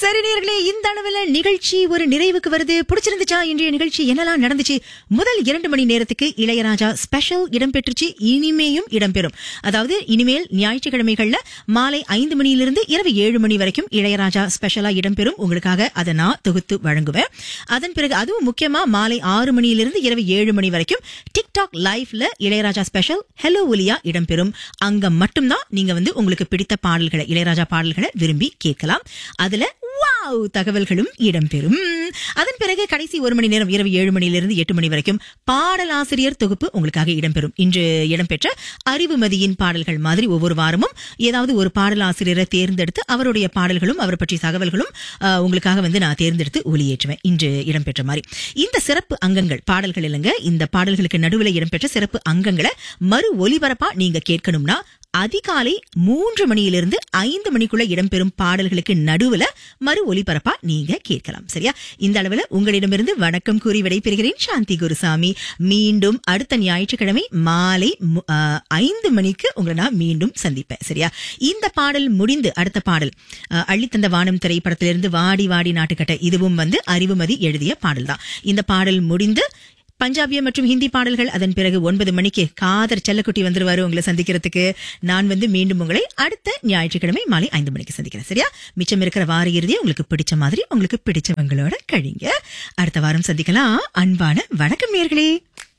சரி நேர்களே இந்த அளவுல நிகழ்ச்சி ஒரு நிறைவுக்கு வருது பிடிச்சிருந்துச்சா இன்றைய நிகழ்ச்சி என்னெல்லாம் நடந்துச்சு முதல் இரண்டு மணி நேரத்துக்கு இளையராஜா ஸ்பெஷல் இடம்பெற்றுச்சு இனிமேயும் இடம்பெறும் அதாவது இனிமேல் ஞாயிற்றுக்கிழமைகள்ல மாலை ஐந்து மணியிலிருந்து இரவு ஏழு மணி வரைக்கும் இளையராஜா ஸ்பெஷலா இடம்பெறும் உங்களுக்காக அதை நான் தொகுத்து வழங்குவேன் அதன் பிறகு அதுவும் முக்கியமா மாலை ஆறு மணியிலிருந்து இரவு ஏழு மணி வரைக்கும் டிக்டாக் லைவ்ல இளையராஜா ஸ்பெஷல் ஹலோ ஒலியா இடம்பெறும் அங்க மட்டும்தான் நீங்க வந்து உங்களுக்கு பிடித்த பாடல்களை இளையராஜா பாடல்களை விரும்பி கேட்கலாம் அதுல வாவ் தகவல்களும் இடம்பெறும் அதன் பிறகு கடைசி ஒரு மணி நேரம் இரவு ஏழு மணியிலிருந்து எட்டு மணி வரைக்கும் பாடலாசிரியர் தொகுப்பு உங்களுக்காக இடம்பெறும் இன்று இடம்பெற்ற அறிவுமதியின் பாடல்கள் மாதிரி ஒவ்வொரு வாரமும் ஏதாவது ஒரு பாடலாசிரியரை தேர்ந்தெடுத்து அவருடைய பாடல்களும் அவர் பற்றிய தகவல்களும் அஹ், உங்களுக்காக வந்து நான் தேர்ந்தெடுத்து ஒளியேற்றுவேன் இன்று இடம்பெற்ற மாதிரி இந்த சிறப்பு அங்கங்கள் பாடல்கள் இல்லைங்க இந்த பாடல்களுக்கு நடுவில் இடம்பெற்ற சிறப்பு அங்கங்களை மறு ஒலிபரப்பா நீங்க கேட்கணும்னா அதிகாலை மூன்று மணியிலிருந்து ஐந்து மணிக்குள்ள இடம்பெறும் பாடல்களுக்கு நடுவுல மறு ஒலிபரப்பா நீங்க கேட்கலாம் சரியா இந்த அளவுல உங்களிடமிருந்து வணக்கம் கூறி விடைபெறுகிறேன் சாந்தி குருசாமி மீண்டும் அடுத்த ஞாயிற்றுக்கிழமை மாலை மு- ஆ, ஐந்து மணிக்கு உங்களை நான் மீண்டும் சந்திப்பேன் சரியா இந்த பாடல் முடிந்து அடுத்த பாடல் ஆ, அள்ளித்தந்த வானம் திரைப்படத்திலிருந்து வாடி வாடி நாட்டுக்கட்ட இதுவும் வந்து அறிவுமதி எழுதிய பாடல் தான் இந்த பாடல் முடிந்து பஞ்சாபிய மற்றும் ஹிந்தி பாடல்கள் அதன் பிறகு ஒன்பது மணிக்கு காதர் செல்லக்குட்டி வந்துருவாரு உங்களை சந்திக்கிறதுக்கு நான் வந்து மீண்டும் உங்களை அடுத்த ஞாயிற்றுக்கிழமை மாலை ஐந்து மணிக்கு சந்திக்கிறேன் சரியா மிச்சம் இருக்கிற வார இறுதியை உங்களுக்கு பிடிச்ச மாதிரி உங்களுக்கு பிடிச்சவங்களோட கழிங்க அடுத்த வாரம் சந்திக்கலாம் அன்பான வணக்கம் நேர்களே